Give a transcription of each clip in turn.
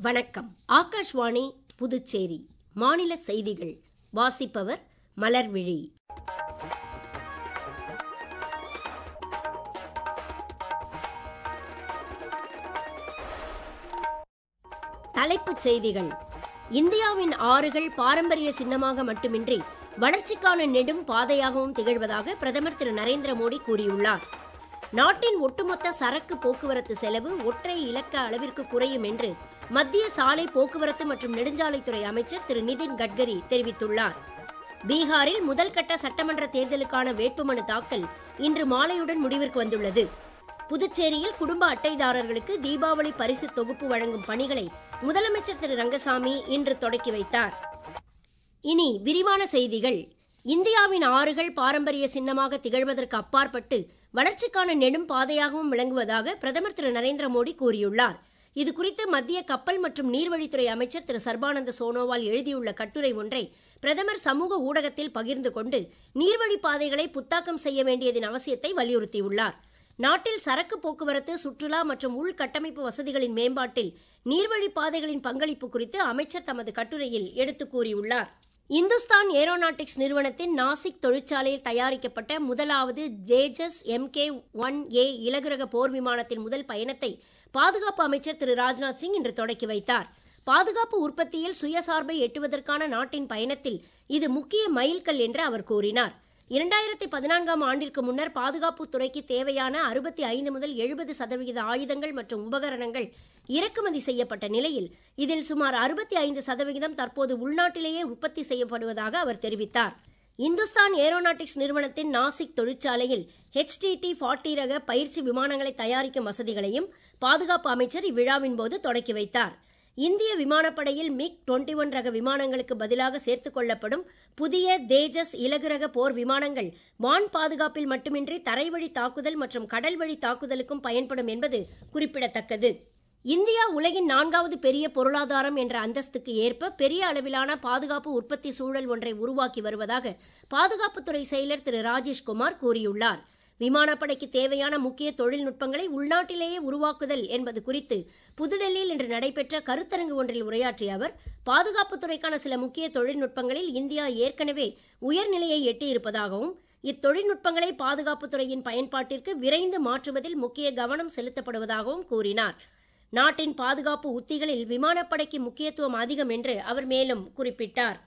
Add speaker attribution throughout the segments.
Speaker 1: வணக்கம் ஆகாஷ்வாணி புதுச்சேரி மாநில செய்திகள் வாசிப்பவர் மலர்விழி தலைப்புச் செய்திகள் இந்தியாவின் ஆறுகள் பாரம்பரிய சின்னமாக மட்டுமின்றி வளர்ச்சிக்கான நெடும் பாதையாகவும் திகழ்வதாக பிரதமர் திரு நரேந்திர மோடி கூறியுள்ளார் நாட்டின் ஒட்டுமொத்த சரக்கு போக்குவரத்து செலவு ஒற்றை இலக்க அளவிற்கு குறையும் என்று மத்திய சாலை போக்குவரத்து மற்றும் நெடுஞ்சாலைத்துறை அமைச்சர் திரு நிதின் கட்கரி தெரிவித்துள்ளார் பீகாரில் முதல் கட்ட சட்டமன்ற தேர்தலுக்கான வேட்புமனு தாக்கல் இன்று மாலையுடன் முடிவிற்கு வந்துள்ளது புதுச்சேரியில் குடும்ப அட்டைதாரர்களுக்கு தீபாவளி பரிசு தொகுப்பு வழங்கும் பணிகளை முதலமைச்சர் திரு ரங்கசாமி இன்று தொடக்கி வைத்தார் இனி விரிவான செய்திகள் இந்தியாவின் ஆறுகள் பாரம்பரிய சின்னமாக திகழ்வதற்கு அப்பாற்பட்டு வளர்ச்சிக்கான நெடும் பாதையாகவும் விளங்குவதாக பிரதமர் திரு நரேந்திர மோடி கூறியுள்ளார் இதுகுறித்து மத்திய கப்பல் மற்றும் நீர்வழித்துறை அமைச்சர் திரு சர்பானந்த சோனோவால் எழுதியுள்ள கட்டுரை ஒன்றை பிரதமர் சமூக ஊடகத்தில் பகிர்ந்து கொண்டு நீர்வழி பாதைகளை புத்தாக்கம் செய்ய வேண்டியதன் அவசியத்தை வலியுறுத்தியுள்ளார் நாட்டில் சரக்கு போக்குவரத்து சுற்றுலா மற்றும் உள்கட்டமைப்பு வசதிகளின் மேம்பாட்டில் நீர்வழி பாதைகளின் பங்களிப்பு குறித்து அமைச்சர் தமது கட்டுரையில் எடுத்துக் கூறியுள்ளார் இந்துஸ்தான் ஏரோநாட்டிக்ஸ் நிறுவனத்தின் நாசிக் தொழிற்சாலையில் தயாரிக்கப்பட்ட முதலாவது தேஜஸ் எம்கே ஒன் ஏ இலகுரக போர் விமானத்தின் முதல் பயணத்தை பாதுகாப்பு அமைச்சர் திரு ராஜ்நாத் சிங் இன்று தொடக்கி வைத்தார் பாதுகாப்பு உற்பத்தியில் சுயசார்பை எட்டுவதற்கான நாட்டின் பயணத்தில் இது முக்கிய மைல்கல் என்று அவர் கூறினார் இரண்டாயிரத்தி பதினான்காம் ஆண்டிற்கு முன்னர் பாதுகாப்புத் துறைக்கு தேவையான அறுபத்தி ஐந்து முதல் எழுபது சதவிகித ஆயுதங்கள் மற்றும் உபகரணங்கள் இறக்குமதி செய்யப்பட்ட நிலையில் இதில் சுமார் அறுபத்தி ஐந்து சதவிகிதம் தற்போது உள்நாட்டிலேயே உற்பத்தி செய்யப்படுவதாக அவர் தெரிவித்தார் இந்துஸ்தான் ஏரோநாட்டிக்ஸ் நிறுவனத்தின் நாசிக் தொழிற்சாலையில் ஹெச்டிடி ஃபார்ட்டி ரக பயிற்சி விமானங்களை தயாரிக்கும் வசதிகளையும் பாதுகாப்பு அமைச்சர் இவ்விழாவின் போது தொடக்கி வைத்தார் இந்திய விமானப்படையில் மிக் டுவெண்டி ஒன் ரக விமானங்களுக்கு பதிலாக சேர்த்துக் கொள்ளப்படும் புதிய தேஜஸ் இலகுரக போர் விமானங்கள் வான் பாதுகாப்பில் மட்டுமின்றி தரைவழி தாக்குதல் மற்றும் கடல் வழி தாக்குதலுக்கும் பயன்படும் என்பது குறிப்பிடத்தக்கது இந்தியா உலகின் நான்காவது பெரிய பொருளாதாரம் என்ற அந்தஸ்துக்கு ஏற்ப பெரிய அளவிலான பாதுகாப்பு உற்பத்தி சூழல் ஒன்றை உருவாக்கி வருவதாக பாதுகாப்புத்துறை செயலர் திரு ராஜேஷ்குமார் கூறியுள்ளார் விமானப்படைக்கு தேவையான முக்கிய தொழில்நுட்பங்களை உள்நாட்டிலேயே உருவாக்குதல் என்பது குறித்து புதுடெல்லியில் இன்று நடைபெற்ற கருத்தரங்கு ஒன்றில் உரையாற்றிய அவர் பாதுகாப்புத்துறைக்கான சில முக்கிய தொழில்நுட்பங்களில் இந்தியா ஏற்கனவே உயர்நிலையை எட்டியிருப்பதாகவும் இத்தொழில்நுட்பங்களை பாதுகாப்புத்துறையின் பயன்பாட்டிற்கு விரைந்து மாற்றுவதில் முக்கிய கவனம் செலுத்தப்படுவதாகவும் கூறினார் நாட்டின் பாதுகாப்பு உத்திகளில் விமானப்படைக்கு முக்கியத்துவம் அதிகம் என்று அவர் மேலும் குறிப்பிட்டார்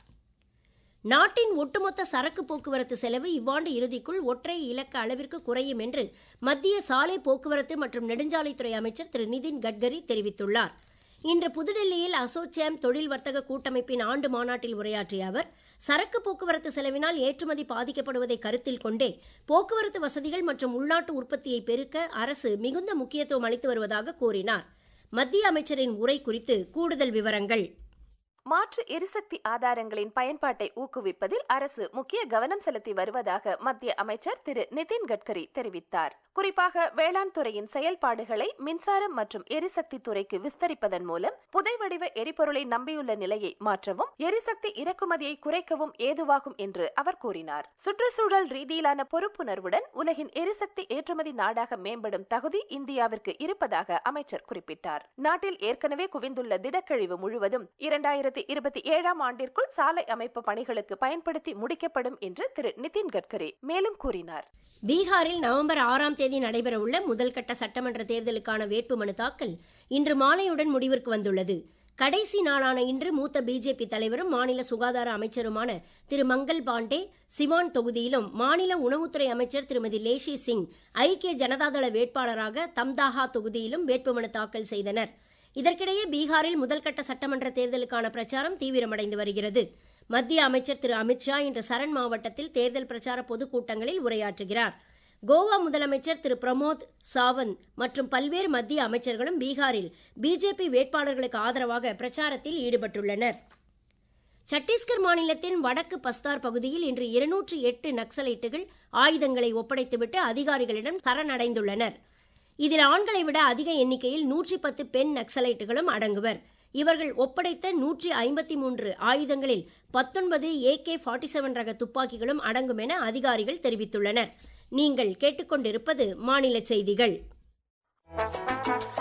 Speaker 1: நாட்டின் ஒட்டுமொத்த சரக்கு போக்குவரத்து செலவு இவ்வாண்டு இறுதிக்குள் ஒற்றை இலக்க அளவிற்கு குறையும் என்று மத்திய சாலை போக்குவரத்து மற்றும் நெடுஞ்சாலைத்துறை அமைச்சர் திரு நிதின் கட்கரி தெரிவித்துள்ளார் இன்று புதுடெல்லியில் அசோச்சேம் தொழில் வர்த்தக கூட்டமைப்பின் ஆண்டு மாநாட்டில் உரையாற்றிய அவர் சரக்கு போக்குவரத்து செலவினால் ஏற்றுமதி பாதிக்கப்படுவதை கருத்தில் கொண்டே போக்குவரத்து வசதிகள் மற்றும் உள்நாட்டு உற்பத்தியை பெருக்க அரசு மிகுந்த முக்கியத்துவம் அளித்து வருவதாக கூறினார் மத்திய அமைச்சரின் உரை குறித்து கூடுதல் விவரங்கள்
Speaker 2: மாற்று எரிசக்தி ஆதாரங்களின் பயன்பாட்டை ஊக்குவிப்பதில் அரசு முக்கிய கவனம் செலுத்தி வருவதாக மத்திய அமைச்சர் திரு நிதின் கட்கரி தெரிவித்தார் குறிப்பாக வேளாண் துறையின் செயல்பாடுகளை மின்சாரம் மற்றும் எரிசக்தி துறைக்கு விஸ்தரிப்பதன் மூலம் புதைவடிவ எரிபொருளை நம்பியுள்ள நிலையை மாற்றவும் எரிசக்தி இறக்குமதியை குறைக்கவும் ஏதுவாகும் என்று அவர் கூறினார் சுற்றுச்சூழல் ரீதியிலான பொறுப்புணர்வுடன் உலகின் எரிசக்தி ஏற்றுமதி நாடாக மேம்படும் தகுதி இந்தியாவிற்கு இருப்பதாக அமைச்சர் குறிப்பிட்டார் நாட்டில் ஏற்கனவே குவிந்துள்ள திடக்கழிவு முழுவதும் இரண்டாயிரத்தி இருபத்தி ஏழாம் ஆண்டிற்குள் சாலை அமைப்பு பணிகளுக்கு பயன்படுத்தி முடிக்கப்படும் என்று திரு நிதின் கட்கரி மேலும் கூறினார்
Speaker 1: பீகாரில் நவம்பர் ஆறாம் தேதி நடைபெறவுள்ள முதல் கட்ட சட்டமன்ற தேர்தலுக்கான வேட்புமனு தாக்கல் இன்று மாலையுடன் முடிவிற்கு வந்துள்ளது கடைசி நாளான இன்று மூத்த பிஜேபி தலைவரும் மாநில சுகாதார அமைச்சருமான திரு மங்கள் பாண்டே சிவான் தொகுதியிலும் மாநில உணவுத்துறை அமைச்சர் திருமதி லேஷி சிங் ஐக்கிய ஜனதாதள வேட்பாளராக தம்தாஹா தொகுதியிலும் வேட்புமனு தாக்கல் செய்தனர் இதற்கிடையே பீகாரில் முதல்கட்ட சட்டமன்ற தேர்தலுக்கான பிரச்சாரம் தீவிரமடைந்து வருகிறது மத்திய அமைச்சர் திரு அமித்ஷா இன்று சரண் மாவட்டத்தில் தேர்தல் பிரச்சார பொதுக்கூட்டங்களில் உரையாற்றுகிறார் கோவா முதலமைச்சர் திரு பிரமோத் சாவந்த் மற்றும் பல்வேறு மத்திய அமைச்சர்களும் பீகாரில் பிஜேபி வேட்பாளர்களுக்கு ஆதரவாக பிரச்சாரத்தில் ஈடுபட்டுள்ளனர் சத்தீஸ்கர் மாநிலத்தின் வடக்கு பஸ்தார் பகுதியில் இன்று இருநூற்று எட்டு நக்சலைட்டுகள் ஆயுதங்களை ஒப்படைத்துவிட்டு அதிகாரிகளிடம் சரணடைந்துள்ளனர் இதில் ஆண்களை விட அதிக எண்ணிக்கையில் நூற்றி பத்து பெண் நக்சலைட்டுகளும் அடங்குவர் இவர்கள் ஒப்படைத்த நூற்றி ஐம்பத்தி மூன்று ஆயுதங்களில் பத்தொன்பது ஏகே ஃபார்ட்டி செவன் ரக துப்பாக்கிகளும் அடங்கும் என அதிகாரிகள் தெரிவித்துள்ளனர் நீங்கள் கேட்டுக்கொண்டிருப்பது மாநில செய்திகள்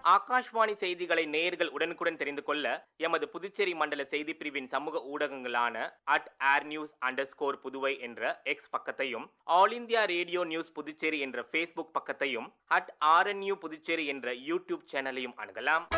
Speaker 3: ஆகாஷ்வாணி செய்திகளை நேயர்கள் உடனுக்குடன் தெரிந்து கொள்ள எமது புதுச்சேரி மண்டல செய்தி பிரிவின் சமூக ஊடகங்களான at air news underscore Puduvai என்ற எக்ஸ் பக்கத்தையும் all India radio news Puducherry என்ற ஃபேஸ்புக் பக்கத்தையும் அட் ஆர்என்யூ புதுச்சேரி என்ற யூடியூப் சேனலையும் அணுகலாம்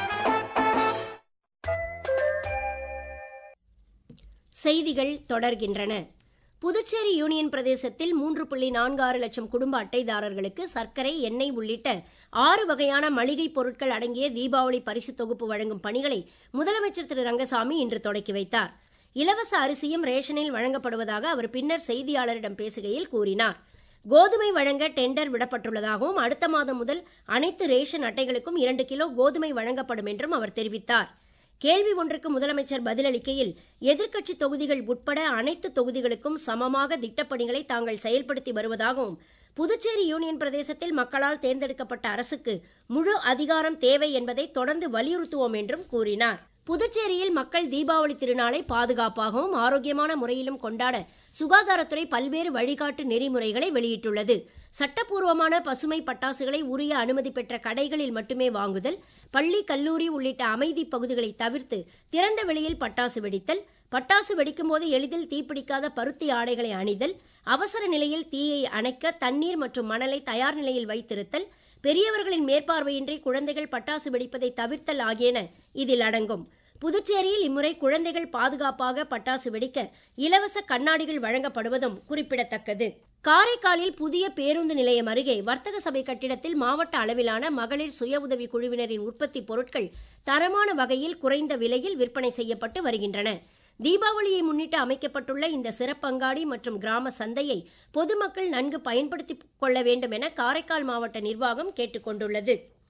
Speaker 1: செய்திகள் தொடர்கின்றன புதுச்சேரி யூனியன் பிரதேசத்தில் மூன்று புள்ளி நான்கு ஆறு லட்சம் குடும்ப அட்டைதாரர்களுக்கு சர்க்கரை எண்ணெய் உள்ளிட்ட ஆறு வகையான மளிகைப் பொருட்கள் அடங்கிய தீபாவளி பரிசு தொகுப்பு வழங்கும் பணிகளை முதலமைச்சர் திரு ரங்கசாமி இன்று தொடக்கி வைத்தார் இலவச அரிசியும் ரேஷனில் வழங்கப்படுவதாக அவர் பின்னர் செய்தியாளரிடம் பேசுகையில் கூறினார் கோதுமை வழங்க டெண்டர் விடப்பட்டுள்ளதாகவும் அடுத்த மாதம் முதல் அனைத்து ரேஷன் அட்டைகளுக்கும் இரண்டு கிலோ கோதுமை வழங்கப்படும் என்றும் அவர் தெரிவித்தார் கேள்வி ஒன்றுக்கு முதலமைச்சர் பதிலளிக்கையில் எதிர்க்கட்சி தொகுதிகள் உட்பட அனைத்து தொகுதிகளுக்கும் சமமாக திட்டப்பணிகளை தாங்கள் செயல்படுத்தி வருவதாகவும் புதுச்சேரி யூனியன் பிரதேசத்தில் மக்களால் தேர்ந்தெடுக்கப்பட்ட அரசுக்கு முழு அதிகாரம் தேவை என்பதை தொடர்ந்து வலியுறுத்துவோம் என்றும் கூறினார் புதுச்சேரியில் மக்கள் தீபாவளி திருநாளை பாதுகாப்பாகவும் ஆரோக்கியமான முறையிலும் கொண்டாட சுகாதாரத்துறை பல்வேறு வழிகாட்டு நெறிமுறைகளை வெளியிட்டுள்ளது சட்டப்பூர்வமான பசுமை பட்டாசுகளை உரிய அனுமதி பெற்ற கடைகளில் மட்டுமே வாங்குதல் பள்ளி கல்லூரி உள்ளிட்ட அமைதி பகுதிகளை தவிர்த்து திறந்த வெளியில் பட்டாசு வெடித்தல் பட்டாசு வெடிக்கும் போது எளிதில் தீப்பிடிக்காத பருத்தி ஆடைகளை அணிதல் அவசர நிலையில் தீயை அணைக்க தண்ணீர் மற்றும் மணலை தயார் நிலையில் வைத்திருத்தல் பெரியவர்களின் மேற்பார்வையின்றி குழந்தைகள் பட்டாசு வெடிப்பதை தவிர்த்தல் ஆகியன இதில் அடங்கும் புதுச்சேரியில் இம்முறை குழந்தைகள் பாதுகாப்பாக பட்டாசு வெடிக்க இலவச கண்ணாடிகள் வழங்கப்படுவதும் குறிப்பிடத்தக்கது காரைக்காலில் புதிய பேருந்து நிலையம் அருகே வர்த்தக சபை கட்டிடத்தில் மாவட்ட அளவிலான மகளிர் சுய உதவி குழுவினரின் உற்பத்தி பொருட்கள் தரமான வகையில் குறைந்த விலையில் விற்பனை செய்யப்பட்டு வருகின்றன தீபாவளியை முன்னிட்டு அமைக்கப்பட்டுள்ள இந்த சிறப்பங்காடி மற்றும் கிராம சந்தையை பொதுமக்கள் நன்கு பயன்படுத்திக் கொள்ள வேண்டும் என காரைக்கால் மாவட்ட நிர்வாகம் கேட்டுக் கொண்டுள்ளது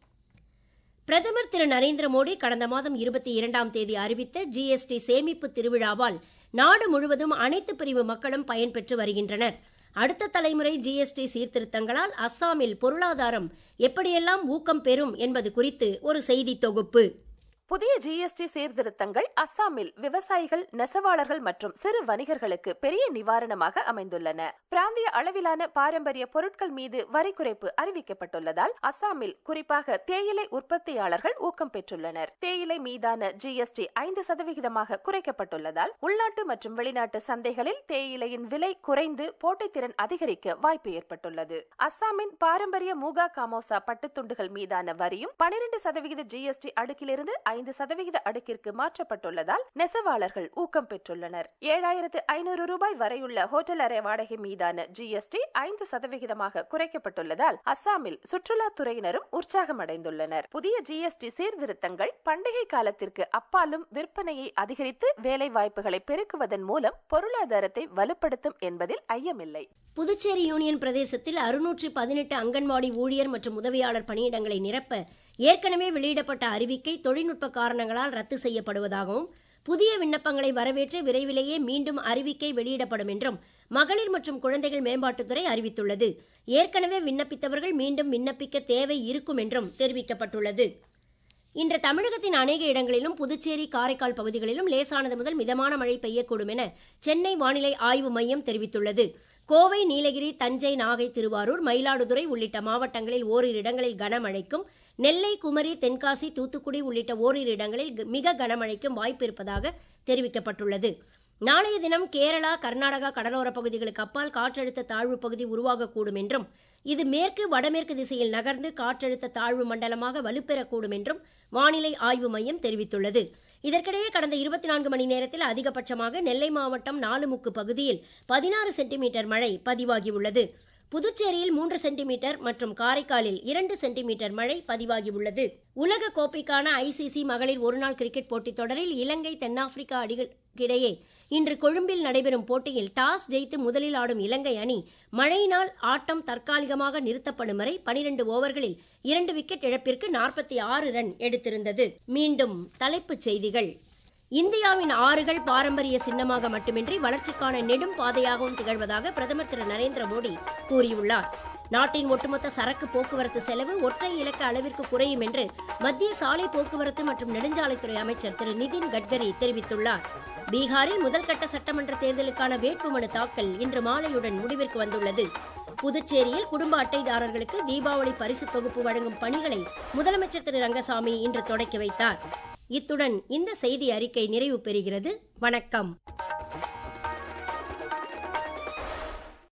Speaker 1: பிரதமர் திரு நரேந்திர மோடி கடந்த மாதம் இருபத்தி இரண்டாம் தேதி அறிவித்த ஜிஎஸ்டி சேமிப்பு திருவிழாவால் நாடு முழுவதும் அனைத்து பிரிவு மக்களும் பயன்பெற்று வருகின்றனர் அடுத்த தலைமுறை ஜிஎஸ்டி சீர்திருத்தங்களால் அஸ்ஸாமில் பொருளாதாரம் எப்படியெல்லாம் ஊக்கம் பெறும் என்பது குறித்து ஒரு செய்தி தொகுப்பு
Speaker 2: புதிய ஜிஎஸ்டி சீர்திருத்தங்கள் அஸ்ஸாமில் விவசாயிகள் நெசவாளர்கள் மற்றும் சிறு வணிகர்களுக்கு பெரிய நிவாரணமாக அமைந்துள்ளன பிராந்திய அளவிலான பாரம்பரிய பொருட்கள் மீது வரி குறைப்பு அறிவிக்கப்பட்டுள்ளதால் அஸ்ஸாமில் குறிப்பாக தேயிலை உற்பத்தியாளர்கள் ஊக்கம் பெற்றுள்ளனர் தேயிலை மீதான ஜிஎஸ்டி ஐந்து சதவிகிதமாக குறைக்கப்பட்டுள்ளதால் உள்நாட்டு மற்றும் வெளிநாட்டு சந்தைகளில் தேயிலையின் விலை குறைந்து போட்டித்திறன் அதிகரிக்க வாய்ப்பு ஏற்பட்டுள்ளது அஸ்ஸாமின் பாரம்பரிய மூகா காமோசா பட்டுத்துண்டுகள் மீதான வரியும் பனிரெண்டு சதவிகித ஜிஎஸ்டி அடுக்கிலிருந்து ஐந்து சதவிகித அடுக்கிற்கு மாற்றப்பட்டுள்ளதால் நெசவாளர்கள் ஊக்கம் பெற்றுள்ளனர் ஏழாயிரத்து ஐநூறு ரூபாய் வரையுள்ள ஹோட்டல் அறை வாடகை மீதான ஜிஎஸ்டி ஐந்து சதவிகிதமாக குறைக்கப்பட்டுள்ளதால் அஸ்ஸாமில் சுற்றுலாத்துறையினரும் உற்சாகம் அடைந்துள்ளனர் புதிய ஜிஎஸ்டி சீர்திருத்தங்கள் பண்டிகை காலத்திற்கு அப்பாலும் விற்பனையை அதிகரித்து வேலை வாய்ப்புகளை பெருக்குவதன் மூலம் பொருளாதாரத்தை வலுப்படுத்தும் என்பதில் ஐயமில்லை
Speaker 1: புதுச்சேரி யூனியன் பிரதேசத்தில் அறுநூற்றி பதினெட்டு அங்கன்வாடி ஊழியர் மற்றும் உதவியாளர் பணியிடங்களை நிரப்ப ஏற்கனவே வெளியிடப்பட்ட அறிவிக்கை தொழில்நுட்ப காரணங்களால் ரத்து செய்யப்படுவதாகவும் புதிய விண்ணப்பங்களை வரவேற்று விரைவிலேயே மீண்டும் அறிவிக்கை வெளியிடப்படும் என்றும் மகளிர் மற்றும் குழந்தைகள் மேம்பாட்டுத்துறை அறிவித்துள்ளது ஏற்கனவே விண்ணப்பித்தவர்கள் மீண்டும் விண்ணப்பிக்க தேவை இருக்கும் என்றும் தெரிவிக்கப்பட்டுள்ளது இன்று தமிழகத்தின் அநேக இடங்களிலும் புதுச்சேரி காரைக்கால் பகுதிகளிலும் லேசானது முதல் மிதமான மழை பெய்யக்கூடும் என சென்னை வானிலை ஆய்வு மையம் தெரிவித்துள்ளது கோவை நீலகிரி தஞ்சை நாகை திருவாரூர் மயிலாடுதுறை உள்ளிட்ட மாவட்டங்களில் ஓரிரு இடங்களில் கனமழைக்கும் நெல்லை குமரி தென்காசி தூத்துக்குடி உள்ளிட்ட ஓரிரு இடங்களில் மிக கனமழைக்கும் வாய்ப்பு இருப்பதாக தெரிவிக்கப்பட்டுள்ளது நாளைய தினம் கேரளா கர்நாடகா கடலோர பகுதிகளுக்கு அப்பால் காற்றழுத்த தாழ்வு பகுதி உருவாகக்கூடும் என்றும் இது மேற்கு வடமேற்கு திசையில் நகர்ந்து காற்றழுத்த தாழ்வு மண்டலமாக வலுப்பெறக்கூடும் என்றும் வானிலை ஆய்வு மையம் தெரிவித்துள்ளது இதற்கிடையே கடந்த இருபத்தி நான்கு மணி நேரத்தில் அதிகபட்சமாக நெல்லை மாவட்டம் நாலுமுக்கு பகுதியில் பதினாறு சென்டிமீட்டர் மழை பதிவாகியுள்ளது புதுச்சேரியில் மூன்று சென்டிமீட்டர் மற்றும் காரைக்காலில் இரண்டு சென்டிமீட்டர் மழை பதிவாகியுள்ளது உலக கோப்பைக்கான ஐசிசி மகளிர் ஒருநாள் கிரிக்கெட் போட்டித் தொடரில் இலங்கை தென்னாப்பிரிக்கா அணிகளுக்கிடையே இன்று கொழும்பில் நடைபெறும் போட்டியில் டாஸ் ஜெயித்து முதலில் ஆடும் இலங்கை அணி மழையினால் ஆட்டம் தற்காலிகமாக நிறுத்தப்படும் வரை பனிரெண்டு ஓவர்களில் இரண்டு விக்கெட் இழப்பிற்கு நாற்பத்தி ஆறு ரன் எடுத்திருந்தது மீண்டும் தலைப்புச் செய்திகள் இந்தியாவின் ஆறுகள் பாரம்பரிய சின்னமாக மட்டுமின்றி வளர்ச்சிக்கான நெடும் பாதையாகவும் திகழ்வதாக பிரதமர் திரு நரேந்திர மோடி கூறியுள்ளார் நாட்டின் ஒட்டுமொத்த சரக்கு போக்குவரத்து செலவு ஒற்றை இலக்க அளவிற்கு குறையும் என்று மத்திய சாலை போக்குவரத்து மற்றும் நெடுஞ்சாலைத்துறை அமைச்சர் திரு நிதின் கட்கரி தெரிவித்துள்ளார் பீகாரில் முதல்கட்ட சட்டமன்ற தேர்தலுக்கான வேட்புமனு தாக்கல் இன்று மாலையுடன் முடிவிற்கு வந்துள்ளது புதுச்சேரியில் குடும்ப அட்டைதாரர்களுக்கு தீபாவளி பரிசு தொகுப்பு வழங்கும் பணிகளை முதலமைச்சர் திரு ரங்கசாமி இன்று தொடக்கி வைத்தார் இத்துடன் இந்த செய்தி அறிக்கை நிறைவு பெறுகிறது வணக்கம்